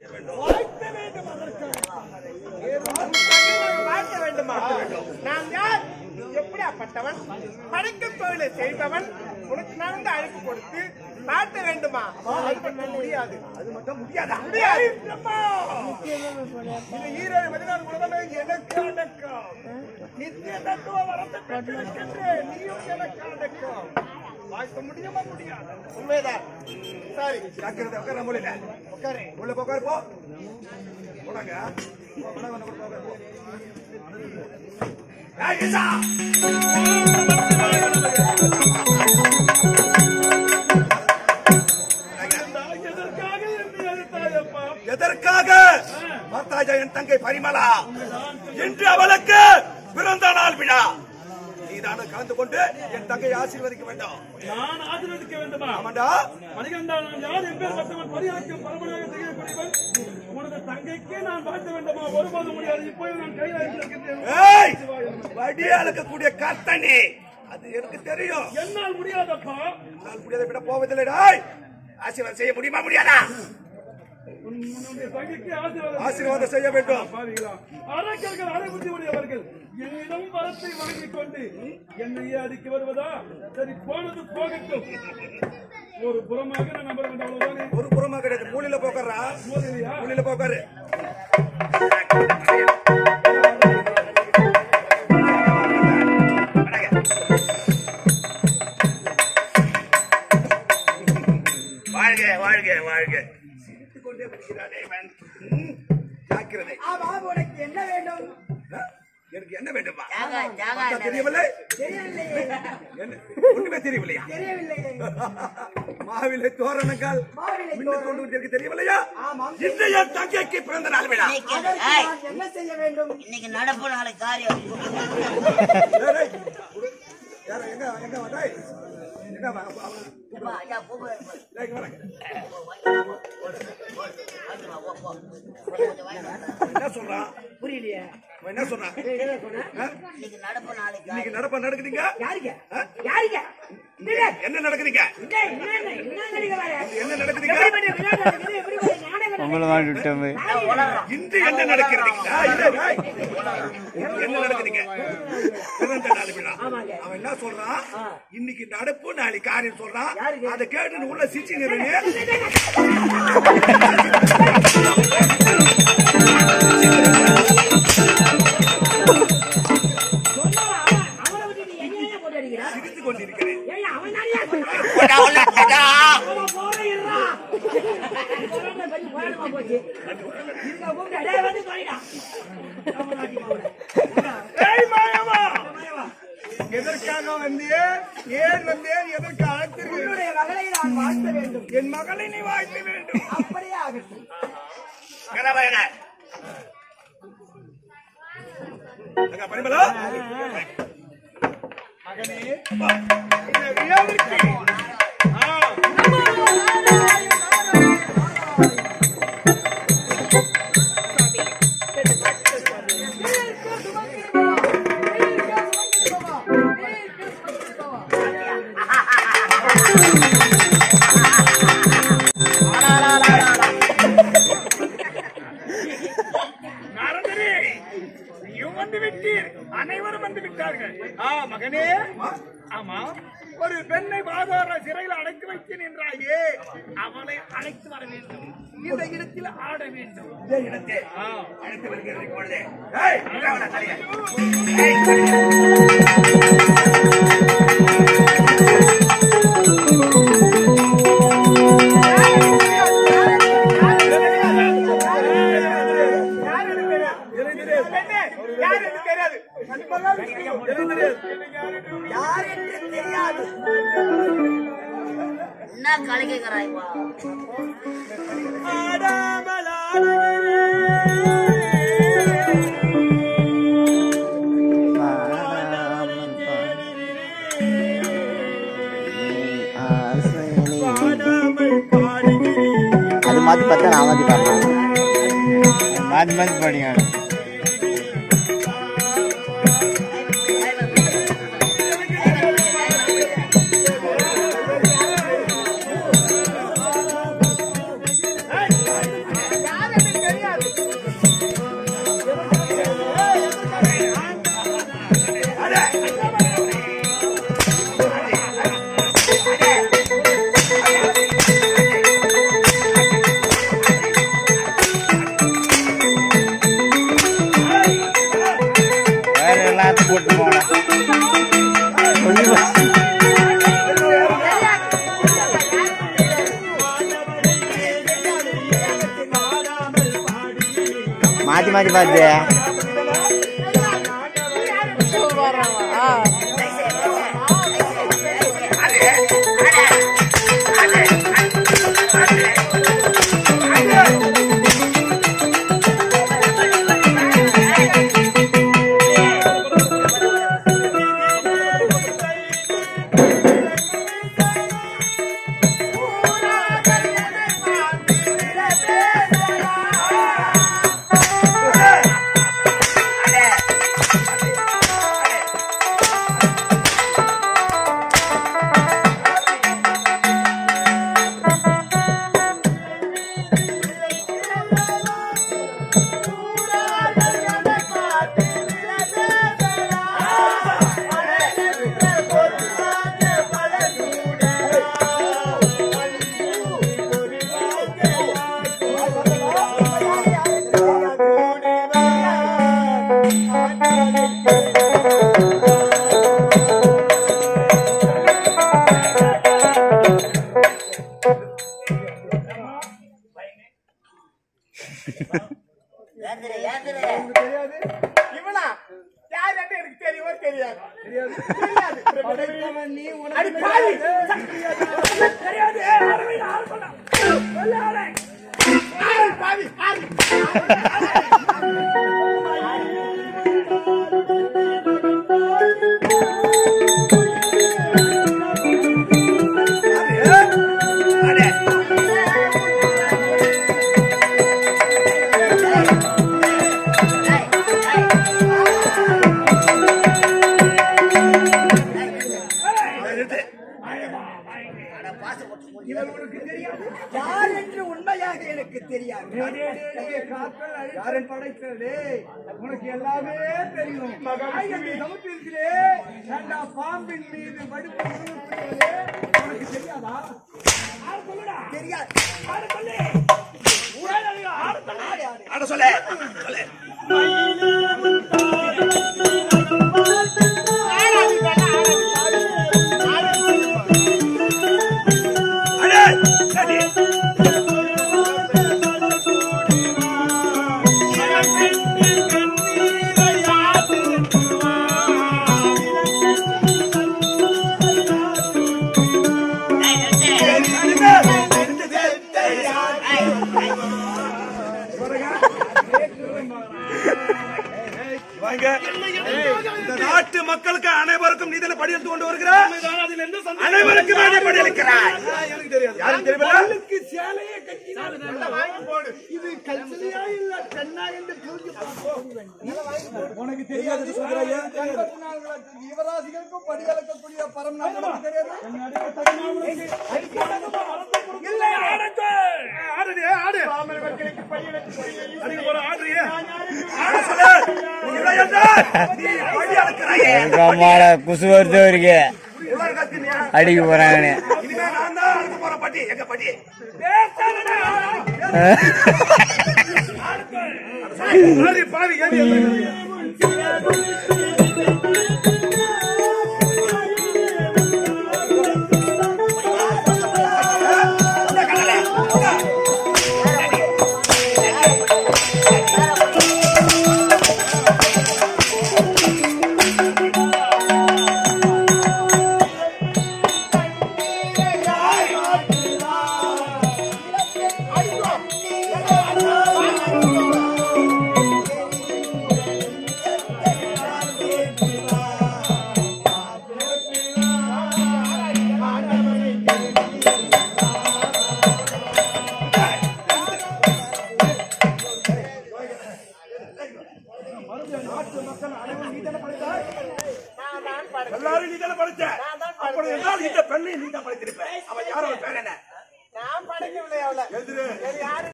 வாழ்த்த வேண்டும் அதற்காக வாழ்த்த வேண்டுமா நான் யார் எப்படியாப்பட்டவன் படைக்கும் தொழிலை செய்பவன் உனக்கு நடந்த அழைப்பு கொடுத்து வாழ்த்த வேண்டுமா அது மட்டும் முடியாது அது மட்டும் முடியாதா முடியாது இது ஈரேழு பதினாறு உலகமே எனக்கு அடக்கம் நித்திய தத்துவ வரத்தை பெற்றிருக்கின்றேன் நீயும் எனக்கு அடக்கம் வாழ்த்த முடியுமா முடியாது உண்மைதான் சரி ஜாக்கிரதை உட்கார முடியல உட்காரு உள்ள போ, உட்காரு போ போடாங்க போ, போ, போ, போ, போ, போ. ஏய், ஈசா! எதற்காக என்னை அழைத்தாயப்பா எதற்காக மர்த்தாஜா என் தங்கை பரிமளா இன்று அவளுக்கு பிறந்த நாள் விழா நீதான கலந்து கொண்டு என் தங்கை ஆசீர்வதிக்க வேண்டும் நான் ஆசீர்வதிக்க வேண்டுமா ஆமாண்டா மணிகண்டா நான் யார் என் பேர் பத்தவன் பரியாக்கம் பரம்பரையாக செய்யக்கூடியவன் உனது தங்கைக்கே நான் வாழ்த்த வேண்டுமா ஒருபோதும் முடியாது இப்போது நான் கையில் வைத்திருக்கின்றேன் ஏய் வடி அளக்கக்கூடிய கத்தனி அது எனக்கு தெரியும் என்னால் முடியாதப்பா நான் முடியாத விட போவதில்லை ஆசீர்வாதம் செய்ய முடியுமா முடியாதா உன் உன்னுடைய தங்கைக்கு ஆசீர்வாதம் ஆசீர்வாதம் செய்ய வேண்டும் பாவிகளா அரக்கர்கள் அரைபுத்தி உடையவர்கள் என்னிடம் வரத்தை வாங்கிக் கொண்டு என்னையே அடிக்க வருவதா சரி போனது போகட்டும் ஒரு புறமாக நான் நம்பர் வேண்டும் அவ்வளவுதானே ஒரு புறமா கிடையாது மூலையில போக்கறா போதில்லையா மூலையில போக்காரு வாழ்க வாழ்க வாழ்க சிரித்துக் கொண்டே வருகிறானே இவன். ம், ஜாக்கிரதை ஆமா உனக்கு என்ன வேண்டும் ஆ? எனக்கு என்ன வேண்டுமா ஜாகா, ஜாகா பார்த்தா தெரியவில்லை தெரியவில்லையே என்ன ஒண்ணுமே தெரியவில்லையா தெரியவில்லையே மாவிலை தோரணங்கள் மாவிலை மின்னு கொண்டு வந்திருக்கு தெரியவில்லையா ஆமாம். இன்றைய தங்கைக்கு பிறந்த நாள் விழா இன்னைக்கு அதற்கு ஏய், நான் என்ன செய்ய வேண்டும் இன்னைக்கு நடப்பு நாளைக்கு காரியம் ஏய், ஏய், குடு. யாரு, எங்க எங்க வா, டேய். எங்க வா, வா, வா. அப்பா, ஐயா, பூப்பு வேணும். டேய், இங்க வாடா. வாங்கிட்டு வா, போ, போ. என்ன சொல்றான் புரியலையே அவன் என்ன சொல்றான் ஆ? இன்னைக்கு நடப்பு நாளைக்கு இன்னைக்கு நடப்ப நடக்குதுங்க யாருங்க யாருங்க என்ன நடக்குதுங்க டேய், என்ன, என்ன, என்ன நடிக்க வர? என்ன நடக்குதுங்க எப்படி பண்ணி விளையாட்டு நடக்குது? எப்படி பண்ணி நாடகம் நடக்குது? இன்று என்ன நடக்கிறது ஆ, இல்ல, டேய். இன்று என்ன நடக்குதுங்க பிறந்த நாள் விழா அவன் என்ன சொல்றான் இன்னைக்கு நடப்பு நாளைக்கு காரியம் சொல்றான் அதை கேட்டு நீ உள்ள சிரிச்சுங்க சொன்னவன் அவன், அவனை விட்டுட்டு என்னையே போட்டு அடிக்கிறா? சிரித்து கொண்டிருக்கிறேன் ஏய், அவன் தானேயா சொன்னான்? அவன் போறேன் இருடா. கொரோனா பத்தி போராட்டமா போச்சு. இதுக்கு கூப்பிட்டு, டேய், வந்து தொலைடா. அவன் நாட்டிக்கு அவனை. ஏய் மாயவா எதற்காக வந்தேன் ஏன் வந்தேன் எதற்கு அழைத்தீர்கள் உன்னுடைய மகளை நான் வாழ்த்த வேண்டும் என் மகளை நீ வாழ்த்த வேண்டும் அப்படியே ஆகட்டும் பரிமளா மகனே இந்த விழாவிற்கு ஆ, நாரதரே நீயும் வந்து விட்டீர் அனைவரும் வந்து விட்டார்கள் ஆ மகனே ஆமா ஒரு பெண்ணை பாதார சிறையில் அடைத்து வைத்தேன் என்றாயே அவளை அழைத்து வர வேண்டும் இந்த இடத்தில் ஆட வேண்டும் இதே இடத்தே ஆ அழைத்து வருகிறது இப்பொழுதே ஏய், இங்க வாடா, தலையா. யார் என்று தெரியாது யார் என்று தெரியாது என்ன கலை கேட்கிறாய்ப்பா அது மாத்தி பார்த்தா நான் மாத்தி பார்த்தேன் மாத்தி மாத்தி படிங்க யார் மாத்தி மாத்தி பார்த்து ஏத்துரு ஏத்துரு இவனா யார் என்று எனக்கு தெரியுமோ தெரியாது தெரியாது அடி பாவி. ஆறு பாவி, ஆறு. யார் என்று உண்மையாக எனக்கு தெரியாது யாரன் படைத்தது உனக்கு எல்லாமே தெரியும் மகன் சமத்திருக்கிறே ஏண்டா பாம்பின் மீது வடுப்பு உருவப்படுவதே உனக்கு தெரியாதா தெரியாது ஆடு சொல்லு. ஆடு சொல்லு. அட சொல்லு சொல்லு ஆறாது வேணா, ஆறாது, ஆறாது. அடே சரி வாங்க இந்த நாட்டு மக்களுக்கு அனைவருக்கும் நீ தானே படியெடுத்து கொண்டு வருகிறார் அனைவருக்கும் நீ படியளிக்கிறாய் எனக்கு தெரியாது யாரும் தெரியவில்லை அவளுக்கு சேலையை கட்டினார் வாங்கி போடு இது கல்ச்சலியா இல்ல பெண்ணா என்று புரிஞ்சு பார்ப்போம். உனக்கு தெரியாது சொல்றாயா யுவராசிகளுக்கும் படியளக்கக்கூடிய பரம் நமக்கு தெரியாது இல்லை ஆடத்து ஆடுடி ஆடு பாமர மக்களுக்கு பணியிடத்து அதுக்கு ஒரு ஆடுறியே ஆட சொல்லு நீ இல்லை என்றால் நீ படியளிக்கிறாயே மாட குசு வருது அவருக்கு உலகத்தில் நீ அடிக்க போறாங்கன்னு இனிமே நான் தான் அழுக்க போறேன் பாட்டி எங்க பாட்டி பாவி பாவி ஏன்